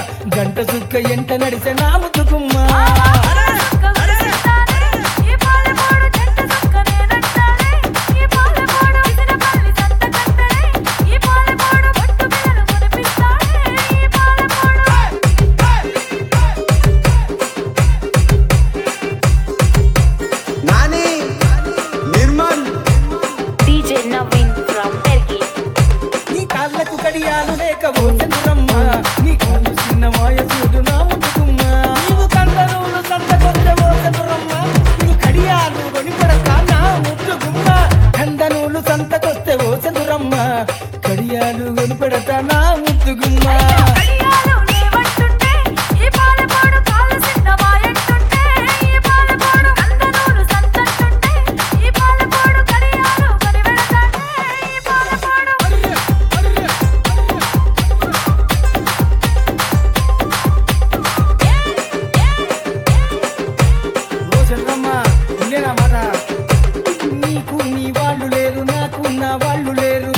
గంట సుక్క ఎంట నడిసే నా ముద్దుగుమ్మ ఈ పాలమోడు చెట్ట సుక్కనే నట్టాలే ఈ పాలమోడు విసిన పల్లి సంత కట్టలే ఈ పాలమోడు పట్టు పిల్లలు కొనిపిస్తాడే ఈ పాలమోడు Nani Nirmal DJ Naveen from Delhi. నీ కాళ్ళకు కడియాలు లేక ఓసెనురమ్మ నీ కాళ్ళు చిన్న మాయసూడు నా ముద్దుగుమ్మ నీవు కందరులు సంతకొచ్చే ఓసెనురమ్మ నీ కడియాలు కొనిపడతా నా ముద్దుగుమ్మ కందనూలు సంతకొస్తే ఓసెనురమ్మ కడియాలు కొనిపడతా నా ముద్దుగుమ్మ కడియాలు లేవట్టుంటే ఈ పాలమోడు కాలు చిన్న మాయంటుంటే ఈ పాలమోడు కందనూలు సంతంటుంటే ఈ పాలమోడు కడియాలు కొనిపెడతాడే ఈ పాలమోడు ఓసెనురమ్మ ఇల్లేనా మాట నీకు నీ వాళ్ళు లేరు నాకు నా వాళ్ళు లేరు